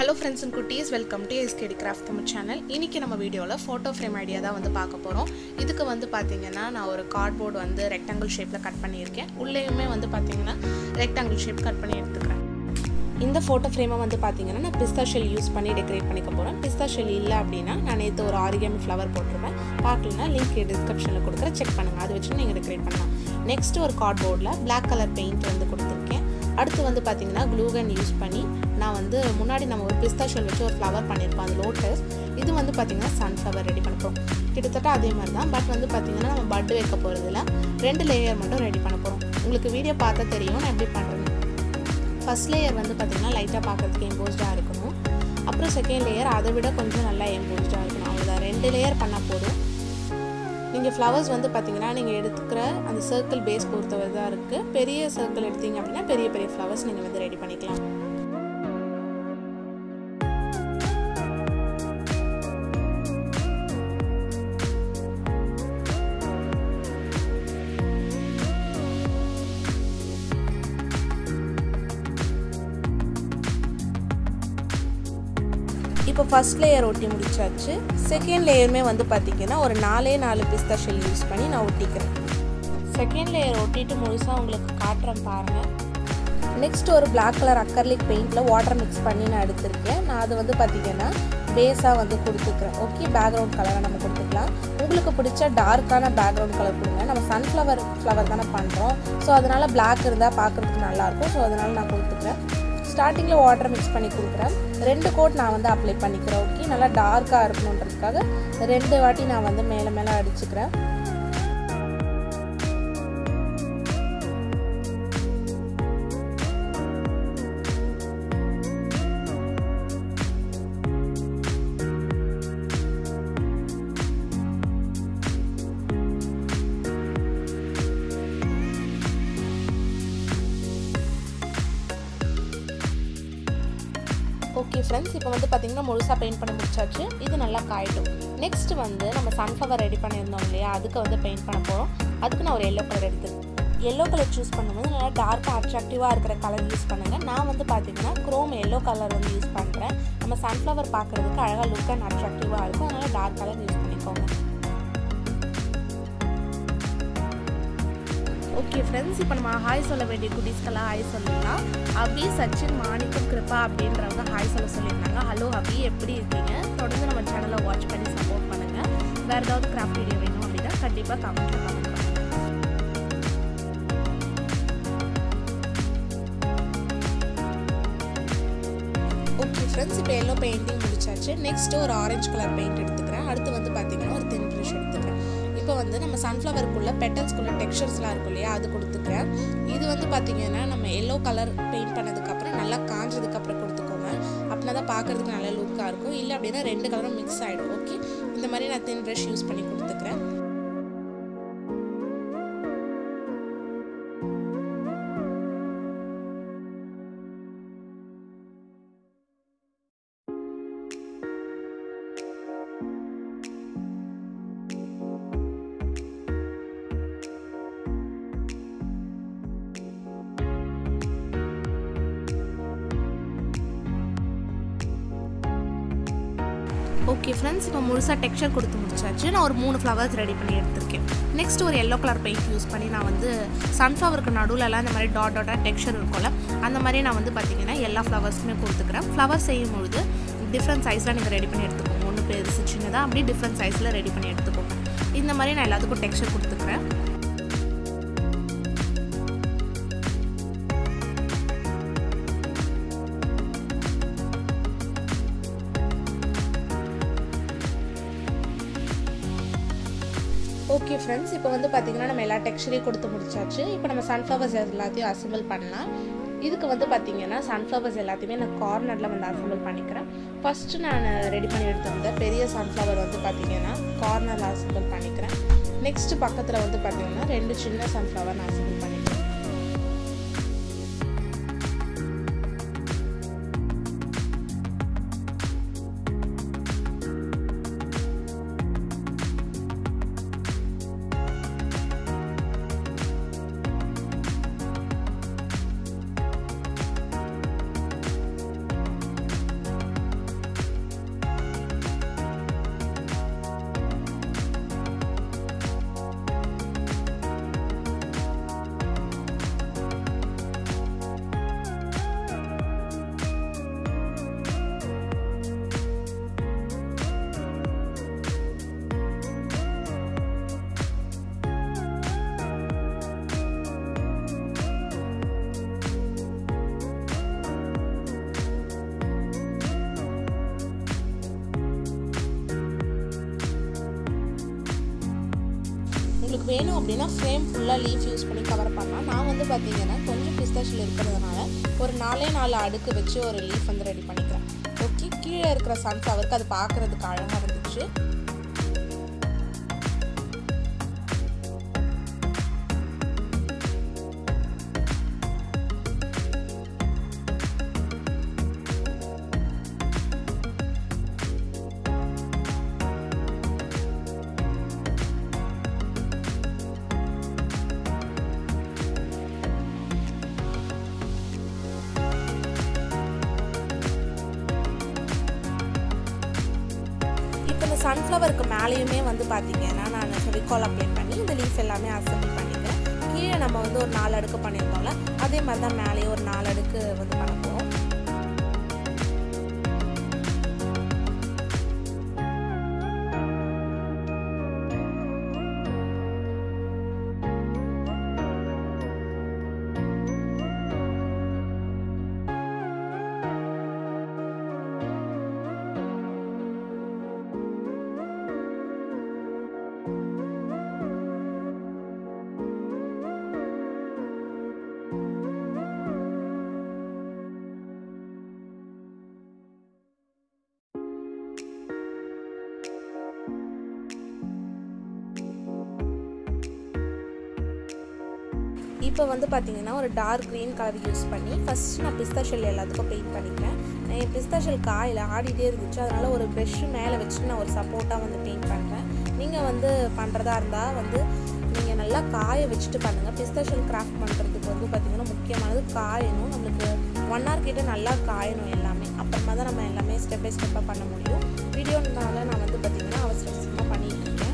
hello friends and குட்டீஸ் welcome to SKD craft Tamil channel இன்றைக்கி நம்ம வீடியோவில் ஃபோட்டோ ஃப்ரேம் ஐடியா தான் வந்து பார்க்க போகிறோம் இதுக்கு வந்து பார்த்தீங்கன்னா நான் ஒரு கார்ட்போர்டு வந்து ரெக்டாங்கிள் ஷேப்பில் கட் பண்ணியிருக்கேன் உள்ளேயுமே வந்து பார்த்தீங்கன்னா ரெக்டாங்கிள் ஷேப் கட் பண்ணி எடுத்துக்கிறேன் இந்த ஃபோட்டோ ஃப்ரேமை வந்து பார்த்தீங்கன்னா நான் பிஸ்தா ஷெல் யூஸ் பண்ணி டெக்கரேட் பண்ணிக்க போகிறேன் பிஸ்தா ஷெல் இல்லை அப்படின்னா நான் நேற்று ஒரு ஆரிகேமி ஃப்ளவர் போட்டிருப்பேன் பார்க்கலனா லிங்க் டிஸ்கிரிப்ஷனில் கொடுக்குறேன் செக் பண்ணுங்கள் அதை வச்சு நீங்கள் டெக்கரேட் பண்ணலாம் நெக்ஸ்ட் ஒரு கார்ட்போர்டில் பிளாக் கலர் பெயிண்ட் வந்து கொடுத்துருக்கேன் அடுத்து வந்து பார்த்தீங்கன்னா க்ளூகன் யூஸ் பண்ணி நான் வந்து முன்னாடி நம்ம ஒரு பிஸ்தா ஷெல் வச்சு ஒரு ஃப்ளவர் பண்ணியிருப்போம் அது லோட்டஸ் இது வந்து பார்த்திங்கன்னா சன்ஃப்ளவர் ரெடி பண்ண போகிறோம் கிட்டத்தட்ட அதே மாதிரி தான் பட் வந்து பார்த்திங்கன்னா நம்ம பட்டு வைக்க போகிறதுல ரெண்டு லேயர் மட்டும் ரெடி பண்ண போகிறோம் உங்களுக்கு வீடியோ பார்த்தா தெரியும் நான் எப்படி பண்ணுறேன்னு ஃபஸ்ட் லேயர் வந்து பார்த்திங்கன்னா லைட்டாக பார்க்குறதுக்கு எம்போஸ்டாக இருக்கணும் அப்புறம் செகண்ட் லேயர் அதை விட கொஞ்சம் நல்லா எம்போஸ்டாக இருக்கணும் அவ்வளோதான் ரெண்டு லேயர் பண்ணால் போதும் நீங்கள் ஃப்ளவர்ஸ் வந்து பார்த்தீங்கன்னா நீங்கள் எடுத்துக்கிற அந்த சர்க்கிள் பேஸ் பொறுத்தவரை தான் இருக்குது பெரிய சர்க்கிள் எடுத்தீங்க அப்படின்னா பெரிய பெரிய ஃப்ளவர்ஸ் நீங்கள் வந்து ரெடி பண்ணிக்கலாம் இப்போ ஃபஸ்ட் லேயர் ஒட்டி முடிச்சாச்சு செகண்ட் லேயருமே வந்து பார்த்திங்கன்னா ஒரு நாலே நாலு பிஸ்தா ஷெல் யூஸ் பண்ணி நான் ஒட்டிக்கிறேன் செகண்ட் லேயர் ஒட்டிட்டு முழுசாக உங்களுக்கு காட்டுறேன் பாருங்கள் நெக்ஸ்ட் ஒரு பிளாக் கலர் அக்கர்லிக் பெயிண்டில் வாட்டர் மிக்ஸ் பண்ணி நான் எடுத்திருக்கேன் நான் அது வந்து பார்த்திங்கன்னா பேஸாக வந்து கொடுத்துக்கிறேன் ஓகே பேக்ரவுண்ட் கலரை நம்ம கொடுத்துக்கலாம் உங்களுக்கு பிடிச்ச டார்க்கான பேக்ரவுண்ட் கலர் கொடுங்க நம்ம சன்ஃப்ளவர் ஃப்ளவர் தானே பண்ணுறோம் ஸோ அதனால் பிளாக் இருந்தால் பார்க்குறதுக்கு நல்லாயிருக்கும் ஸோ அதனால் நான் கொடுத்துக்கிறேன் ஸ்டார்டிங்கில் வாட்டர் மிக்ஸ் பண்ணி கொடுக்குறேன் ரெண்டு கோட் நான் வந்து அப்ளை பண்ணிக்கிறேன் ஓகே நல்லா டார்க்காக இருக்கணுன்றதுக்காக ரெண்டு வாட்டி நான் வந்து மேலே மேலே அடிச்சுக்கிறேன் ஓகே ஃப்ரெண்ட்ஸ் இப்போ வந்து பார்த்திங்கன்னா முழுசாக பெயிண்ட் பண்ணி முடிச்சாச்சு இது நல்லா காயிட்டும் நெக்ஸ்ட் வந்து நம்ம சன்ஃப்ளவர் ரெடி பண்ணியிருந்தோம் இல்லையா அதுக்கு வந்து பெயிண்ட் பண்ண போகிறோம் அதுக்கு நான் ஒரு எல்லோ கலர் எடுத்து எல்லோ கலர் சூஸ் பண்ணும்போது நல்லா டார்க்காக அட்ராக்டிவாக இருக்கிற கலர் யூஸ் பண்ணுங்கள் நான் வந்து பார்த்திங்கன்னா க்ரோம் எல்லோ கலர் வந்து யூஸ் பண்ணுறேன் நம்ம சன்ஃப்ளவர் பார்க்குறதுக்கு அழகாக லுக் அண்ட் அட்ராக்டிவாக இருக்கும் அதனால் டார்க் கலர் யூஸ் பண்ணிக்கோங்க ஓகே ஃப்ரெண்ட்ஸ் இப்போ நம்ம ஹாய் சொல்ல வேண்டிய குட்டீஸ்க்கெல்லாம் ஹாய் சொல்லலாம் அபி சச்சின் மாணிக்கம் கிருப்பா அப்படின்றவங்க ஹாய் சொல்ல சொல்லியிருந்தாங்க ஹலோ அபி எப்படி இருக்கீங்க தொடர்ந்து நம்ம சேனலை வாட்ச் பண்ணி சப்போர்ட் பண்ணுங்கள் வேறு ஏதாவது கிராஃப்ட் வீடியோ வேணும் அப்படின்னா கண்டிப்பாக கமெண்ட்டில் கமெண்ட் பண்ணுங்கள் ஓகே ஃப்ரெண்ட்ஸ் இப்போ எல்லோ பெயிண்டிங் முடிச்சாச்சு நெக்ஸ்ட்டு ஒரு ஆரஞ்சு கலர் பெயிண்ட் எடுத்துக்கிறேன் அடுத்து வந்து பார்த்தீங்கன்னா ஒரு தென் ப்ரஷ் எடுத்துக்கிறேன் இப்போ வந்து நம்ம சன்ஃப்ளவருக்குள்ள பெட்டல்ஸ்குள்ள டெக்ஸ்சர்ஸ்லாம் இருக்கும் இல்லையா அது கொடுத்துக்கிறேன் இது வந்து பார்த்தீங்கன்னா நம்ம எல்லோ கலர் பெயிண்ட் பண்ணதுக்கப்புறம் நல்லா காஞ்சதுக்கப்புறம் கொடுத்துக்கோங்க அப்படின்னா தான் பார்க்குறதுக்கு நல்ல லுக்காக இருக்கும் இல்லை அப்படின்னா ரெண்டு கலரும் மிக்ஸ் ஆகிடும் ஓகே இந்த மாதிரி நான் தென் ப்ரஷ் யூஸ் பண்ணி கொடுத்துக்கிறேன் ஓகே ஃப்ரெண்ட்ஸ் இப்போ முழுசாக டெக்ஸ்சர் கொடுத்து முடிச்சாச்சு நான் ஒரு மூணு ஃப்ளவர்ஸ் ரெடி பண்ணி எடுத்திருக்கேன் நெக்ஸ்ட் ஒரு எல்லோ கலர் பெயிண்ட் யூஸ் பண்ணி நான் வந்து சன்ஃப்ளவருக்கு நடுவில்லாம் இந்த மாதிரி டாட் டாட்டாக டெக்ஸ்சர் இருக்கும்ல அந்த மாதிரி நான் வந்து பார்த்தீங்கன்னா எல்லா ஃப்ளவர்ஸுமே கொடுத்துக்கிறேன் ஃப்ளவர் செய்யும் பொழுது டிஃப்ரெண்ட் சைஸில் நீங்கள் ரெடி பண்ணி எடுத்துக்கோங்க ஒன்று பெருசு சின்னதாக அப்படி டிஃப்ரெண்ட் சைஸில் ரெடி பண்ணி எடுத்துக்கோங்க இந்த மாதிரி நான் எல்லாத்துக்கும் டெக்ஸ்சர் கொடுத்துக்கிறேன் ஓகே ஃப்ரெண்ட்ஸ் இப்போ வந்து பார்த்திங்கன்னா நம்ம எல்லா டெக்ஸ்டரையும் கொடுத்து முடிச்சாச்சு இப்போ நம்ம சன்ஃப்ளவர்ஸ் எல்லாத்தையும் அசம்பிள் பண்ணலாம் இதுக்கு வந்து பார்த்திங்கன்னா சன்ஃப்ளவர்ஸ் எல்லாத்தையுமே நான் கார்னரில் வந்து அசம்பிள் பண்ணிக்கிறேன் ஃபஸ்ட்டு நான் ரெடி பண்ணி எடுத்திருந்த பெரிய சன்ஃப்ளவர் வந்து பார்த்திங்கன்னா கார்னரில் அசம்பிள் பண்ணிக்கிறேன் நெக்ஸ்ட்டு பக்கத்தில் வந்து பார்த்திங்கன்னா ரெண்டு சின்ன சன்ஃப்ளவர் நான் அசம்பிள் பண்ணிக்கிறேன் வேணும் அப்படின்னா ஃப்ரேம் ஃபுல்லாக லீஃப் யூஸ் பண்ணி கவர் பண்ணலாம் நான் வந்து பார்த்தீங்கன்னா கொஞ்சம் பிஸ்தாஷில் இருக்கிறதுனால ஒரு நாலே நாலு அடுக்கு வச்சு ஒரு லீஃப் வந்து ரெடி பண்ணிக்கிறேன் ஓகே கீழே இருக்கிற சன்ஃப்ளவருக்கு அது பார்க்குறதுக்கு அழகாக இருந்துச்சு இப்போ இந்த சன்ஃப்ளவருக்கு மேலேயுமே வந்து பார்த்தீங்கன்னா நான் ஃபெவிகால் அப்ளை பண்ணி இந்த லீஃப் எல்லாமே அசம்பிள் பண்ணிக்கிறேன் கீழே நம்ம வந்து ஒரு நாலு அடுக்கு பண்ணியிருந்தோம்ல அதே மாதிரி தான் மேலேயே ஒரு நாலு அடுக்கு வந்து பண்ண போகிறோம் இப்போ வந்து பார்த்தீங்கன்னா ஒரு டார்க் க்ரீன் கலர் யூஸ் பண்ணி ஃபஸ்ட் நான் பிஸ்தா ஷெல் எல்லாத்துக்கும் பெயிண்ட் பண்ணிக்கிறேன் என் பிஸ்தா ஷெல் காயில் ஆடிட்டே இருந்துச்சு அதனால் ஒரு ப்ரெஷ்ஷு மேலே வச்சு நான் ஒரு சப்போர்ட்டாக வந்து பெயிண்ட் பண்ணுறேன் நீங்கள் வந்து பண்ணுறதா இருந்தால் வந்து நீங்கள் நல்லா காய வச்சுட்டு பண்ணுங்கள் பிஸ்தா ஷெல் கிராஃப்ட் பண்ணுறதுக்கு வந்து பார்த்திங்கன்னா முக்கியமானது காயணும் நம்மளுக்கு ஒன் ஹவர் கிட்ட நல்லா காயணும் எல்லாமே அப்புறமா தான் நம்ம எல்லாமே ஸ்டெப் பை ஸ்டெப்பாக பண்ண முடியும் வீடியோனால நான் வந்து பார்த்திங்கன்னா அவசர அவசரமாக பண்ணிகிட்டு இருக்கேன்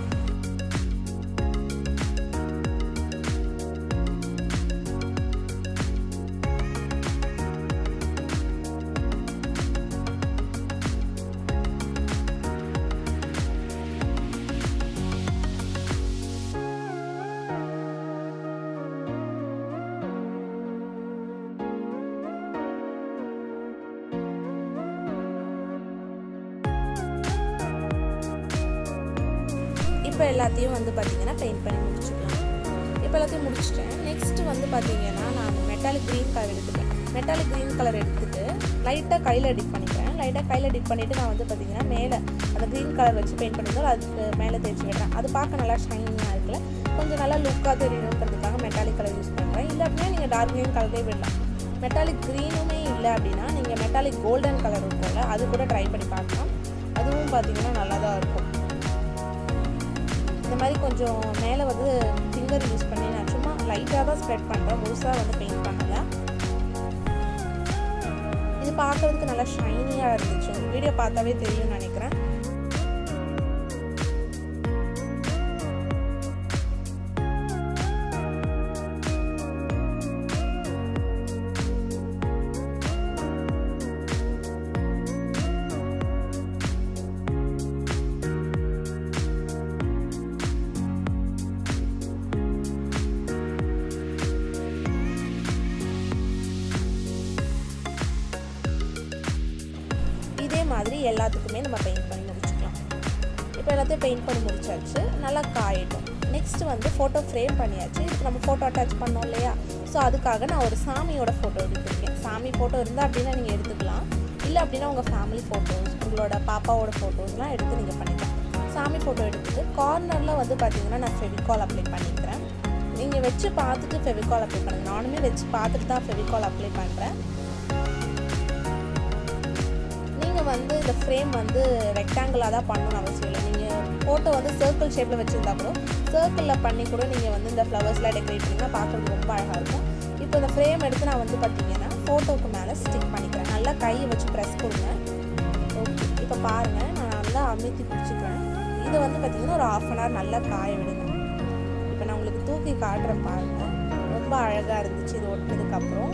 இப்போ எல்லாத்தையும் வந்து பார்த்தீங்கன்னா பெயிண்ட் பண்ணி முடிச்சுக்கலாம் இப்போ எல்லாத்தையும் முடிச்சிட்டேன் நெக்ஸ்ட்டு வந்து பார்த்தீங்கன்னா நான் மெட்டாலிக் க்ரீன் கலர் எடுத்துட்டேன் மெட்டாலிக் க்ரீன் கலர் எடுத்துட்டு லைட்டாக கையில் டிப் பண்ணிக்கிறேன் லைட்டாக கையில் டிப் பண்ணிவிட்டு நான் வந்து பார்த்தீங்கன்னா மேலே அந்த க்ரீன் கலர் வச்சு பெயிண்ட் பண்ணியிருந்தோம் அதுக்கு மேலே தேய்ச்சி விடுறேன் அது பார்க்க நல்லா ஷைனிங்காக இருக்குல்ல கொஞ்சம் நல்லா லுக்காக தெரியணுன்றதுக்காக மெட்டாலிக் கலர் யூஸ் பண்ணுறேன் இல்லை அப்படின்னா நீங்கள் டார்க் க்ரீன் கலரே விடலாம் மெட்டாலிக் க்ரீனுமே இல்லை அப்படின்னா நீங்கள் மெட்டாலிக் கோல்டன் கலர் இருக்கும்ல அது கூட ட்ரை பண்ணி பார்க்கலாம் அதுவும் பார்த்தீங்கன்னா நல்லா தான் இருக்கும் இந்த மாதிரி கொஞ்சம் மேலே வந்து ஃபிங்கர் யூஸ் பண்ணி நான் சும்மா லைட்டாக தான் ஸ்ப்ரெட் பண்ணுறேன் முழுசாக வந்து பெயிண்ட் பண்ணலை இது பார்க்குறதுக்கு நல்லா ஷைனியாக இருந்துச்சு வீடியோ பார்த்தாவே தெரியும்னு நினைக்கிறேன் இதே மாதிரி எல்லாத்துக்குமே நம்ம பெயிண்ட் பண்ணி முடிச்சுக்கலாம் இப்போ எல்லாத்தையும் பெயிண்ட் பண்ணி முடிச்சாச்சு நல்லா காயட்டும் நெக்ஸ்ட் வந்து ஃபோட்டோ ஃப்ரேம் பண்ணியாச்சு இதுக்கு நம்ம ஃபோட்டோ அட்டாச் பண்ணோம் இல்லையா ஸோ அதுக்காக நான் ஒரு சாமியோட ஃபோட்டோ எடுத்திருக்கேன் சாமி ஃபோட்டோ இருந்தால் அப்படின்னா நீங்கள் எடுத்துக்கலாம் இல்லை அப்படின்னா உங்கள் ஃபேமிலி ஃபோட்டோஸ் உங்களோட பாப்பாவோட ஃபோட்டோஸ்லாம் எடுத்து நீங்கள் பண்ணிக்கலாம் சாமி ஃபோட்டோ எடுத்துட்டு கார்னரில் வந்து பார்த்தீங்கன்னா நான் ஃபெவிகால் அப்ளை பண்ணிக்கிறேன் நீங்கள் வச்சு பார்த்துட்டு ஃபெவிகால் அப்ளை பண்ணுங்கள் நானுமே வச்சு பார்த்துட்டு தான் ஃபெவிகால் அப்ளை பண்ணுறேன் நீங்கள் வந்து இந்த ஃப்ரேம் வந்து ரெக்டாங்கிளாக தான் பண்ணணும்னு அவசியம் இல்லை நீங்கள் ஃபோட்டோ வந்து சர்க்கிள் ஷேப்பில் வச்சுருந்தா கூட சர்க்கிளில் பண்ணி கூட நீங்கள் வந்து இந்த ஃப்ளவர்ஸ்லாம் டெக்கரேட் பண்ணிங்கன்னா பார்க்குறதுக்கு ரொம்ப அழகாக இருக்கும் இப்போ இந்த ஃப்ரேம் எடுத்து நான் வந்து பார்த்தீங்கன்னா ஃபோட்டோவுக்கு மேலே ஸ்டிக் பண்ணிக்கிறேன் நல்லா கையை வச்சு ப்ரெஸ் கொடுங்க ஓகே இப்போ பாருங்கள் நான் நல்லா அமுத்தி பிடிச்சிக்கிறேன் இதை வந்து பார்த்தீங்கன்னா ஒரு ஆஃப் அன் ஹவர் நல்லா காய விடுங்க இப்போ நான் உங்களுக்கு தூக்கி காட்டுறேன் பாருங்கள் ரொம்ப அழகாக இருந்துச்சு இது ஒட்டினதுக்கப்புறம்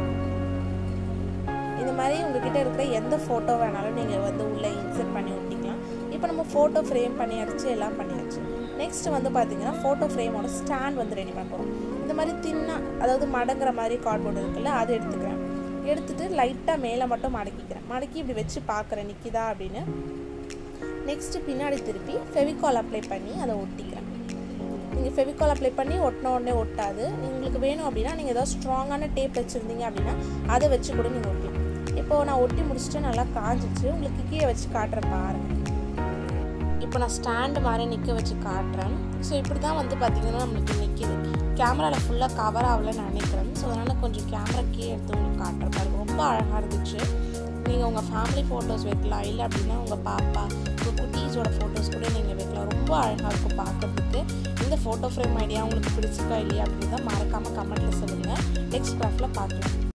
இந்த மாதிரி உங்ககிட்ட இருக்கிற எந்த ஃபோட்டோ வேணாலும் நீங்கள் வந்து உள்ளே இன்சர்ட் பண்ணி ஒட்டிக்கலாம் இப்போ நம்ம ஃபோட்டோ ஃப்ரேம் பண்ணியாச்சு எல்லாம் பண்ணியாச்சு நெக்ஸ்ட் வந்து பார்த்தீங்கன்னா ஃபோட்டோ ஃப்ரேமோட ஸ்டாண்ட் வந்து ரெடி பண்ண போகிறோம் இந்த மாதிரி தின்னா அதாவது மடங்குற மாதிரி கார்ட்போர்டு இருக்குல்ல அது எடுத்துக்கிறேன் எடுத்துட்டு லைட்டாக மேலே மட்டும் மடக்கிக்கிறேன் மடக்கி இப்படி வச்சு பார்க்குறேன் நிற்கிதா அப்படின்னு நெக்ஸ்ட்டு பின்னாடி திருப்பி ஃபெவிகால் அப்ளை பண்ணி அதை ஒட்டிக்கிறேன் நீங்கள் ஃபெவிகால் அப்ளை பண்ணி ஒட்டின உடனே ஒட்டாது உங்களுக்கு வேணும் அப்படின்னா நீங்கள் ஏதாவது ஸ்ட்ராங்கான டேப் வச்சுருந்தீங்க அப்படின்னா அதை வச்சு கூட நீங்கள் ஒட்டிக்கலாம் இப்போது நான் ஒட்டி முடிச்சுட்டு நல்லா காஞ்சிச்சு உங்களுக்கு கீழே வச்சு காட்டுறேன் பாருங்கள் இப்போ நான் ஸ்டாண்டு மாதிரி நிற்க வச்சு காட்டுறேன் ஸோ இப்படி தான் வந்து பார்த்திங்கன்னா நம்மளுக்கு நிற்கிது கேமராவில் ஃபுல்லாக கவர் ஆகலன்னு நினைக்கிறேன் ஸோ அதனால் கொஞ்சம் கேமரா கீழே எடுத்து உங்களுக்கு காட்டுறேன் பாருங்க ரொம்ப அழகாக இருந்துச்சு நீங்கள் உங்கள் ஃபேமிலி ஃபோட்டோஸ் வைக்கலாம் இல்லை அப்படின்னா உங்கள் பாப்பா உங்கள் குட்டீஸோட ஃபோட்டோஸ் கூட நீங்கள் வைக்கலாம் ரொம்ப அழகாக இருக்கும் பார்க்குறதுக்கு இந்த ஃபோட்டோ ஃப்ரேம் ஐடியா உங்களுக்கு பிடிச்சிருக்கா இல்லையா அப்படின்னு தான் மறக்காமல் கமெண்ட்டில் சொல்லுங்கள் நெக்ஸ்ட் கிராஃப்டில் பார்க்கலாம்